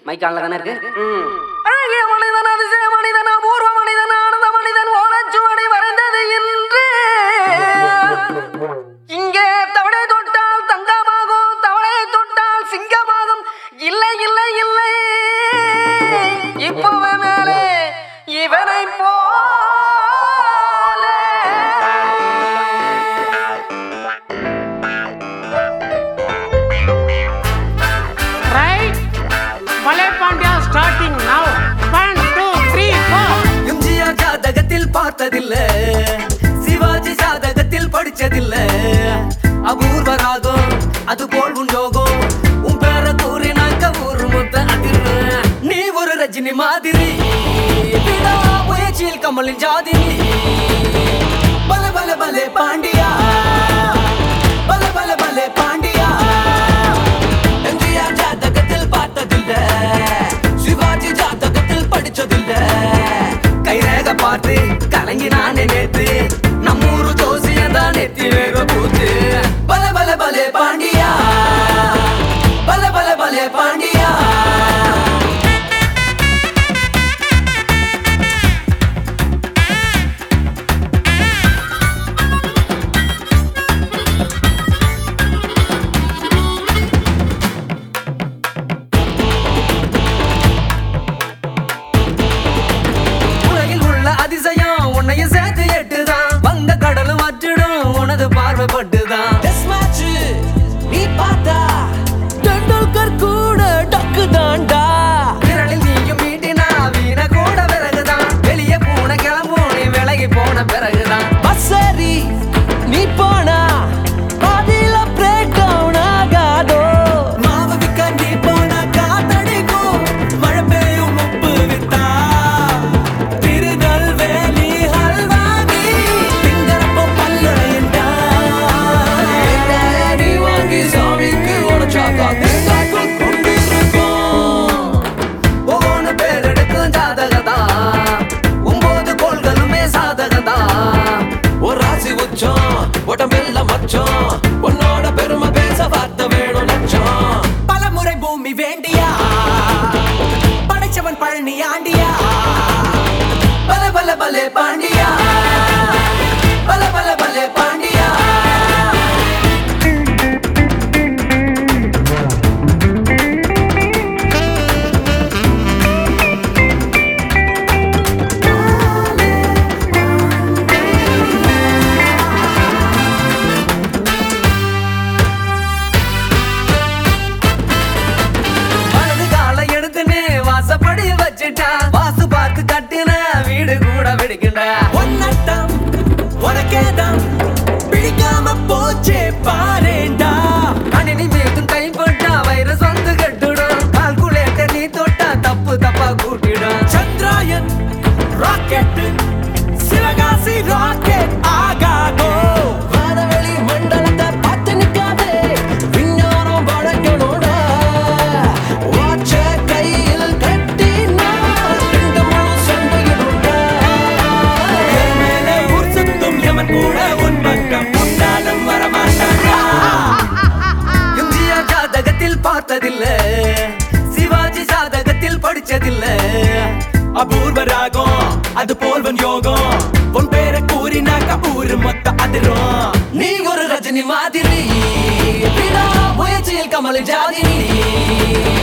மைக்கால தானே இருக்கு அழகிய மனிதன் அதிசய மனிதன் அபூர்வ மனிதன் ஆனந்த மனிதன் ஓலச்சுவடி வரைந்தது என்று இங்கே தவளை தொட்டால் தங்கமாகும் தவளை தொட்டால் சிங்கமாகும் இல்லை இல்லை இல்லை இப்பவே மேலே இவனை போல Right? Ballet Pandya starting now. One, two, three, four. MGR ஜாதகத்தில் பார்த்ததில்ல சிவாஜி ஜாதகத்தில் படிச்சதில்ல அபூர்வ ராகம் அது போல் உன் யோகம் உன் பேர கூறினாக்க ஊர் மொத்த அதிர்வு நீ ஒரு ரஜினி மாதிரி விடா முயற்சியில் கமலின் ஜாதினி பல பல பலே பாண்டியா பல பல பலே பாண்டியா எம்ஜிஆர் ஜாதகத்தில் பார்த்ததில்ல சிவாஜி ஜாதகத்தில் படிச்சதில்ல கைரேக பார்த்து கலங்கி நானே நேத்து நம்மூரு ஜோசியம் தான் நெத்தி வேக பூத்து பல பல பலே பாண்டியா பல பல பலே பாண்டியா உலகில் உள்ள அதிசயம் உன்னையும் சேர்த்து எட்டுதான் வந்த கடலும் வற்றிடும் உனது பார்வைப்பட்டுதான் Test match, நீ பார்த்தா டெண்டுல்கர் கூட டக்கு தாண்டா விரலில் நீயும் மீட்டினா வீண கூட பிறகுதான் வெளியே போன கிளம்பும் நீ விலகி போன பிறகுதான் பசரி நீ போனா பாதியில பிரேக் டவுன் ஆகாதோ மாவு விக்க நீ போனா காத்தடிக்கும் மழை பெய்யும் உப்பு வித்தா திருநெல்வேலி ஹல்வானி திங்கறப்போ பல்லுடையண்டா நீ வாங்கி சாமிக்கு உடச்சாக்கா தேங்காய்க்குள் கொண்டிருக்கும் ஒவ்வொன்று பேர் எடுக்கும் ஜாதகதா ஒன்பது கோள்களுமே சாதகதா ஒரு ராசி உச்சம் உடம்பெல்லாம் மச்சம் உன்னோட பெருமை பேச வார்த்தை வேணும் லட்சம் பலமுறை பூமி வேண்டியா படைச்சவன் பழனி ஆண்டியா பல பல பலே பாண்டியா பல பல பலே பாண்டியா வலது காலை எடுத்துன்னு வாசப்படி வச்சுட்டா வாசு பார்த்து கட்டின வீடு கூட வெடிக்கின்ற ஒன்னட்டம் உனக்கேதான் பிடிக்காம போச்சே பாரேண்டா கணினி மீதும் கை போட்டா வைரஸ் வந்து கட்டுடும் கால்குலேட்டர் நீ தொட்டா தப்பு தப்பா கூட்டிடும் சந்திராயன் ராக்கெட் சிவகாசி ராக்கெட் ஆகாதோ வானவெளி மண்டலத்தை பார்த்து நிக்காதே விஞ்ஞானம் வளர்க்கணும்டா வாட்ச கையில் கட்டினா ரெண்டு முழு சண்டையிடும்டா என் மேலே ஊர் சுத்தும் எமன் கூட உன் பக்கம் முன்னாலும் வரமாட்டான்டா எம்ஜிஆர் ஜாதகத்தில் பார்த்ததில்ல சிவாஜி ஜாதகத்தில் படிச்சதில்ல அபூர்வ ராகம் அது போல்வன் யோகம் உன் பேரை கூறினாக்க ஊரு மொத்த அதிரும் நீ ஒரு ரஜினி மாதிரி விடா முயற்சியில் கமலின் ஜாதினி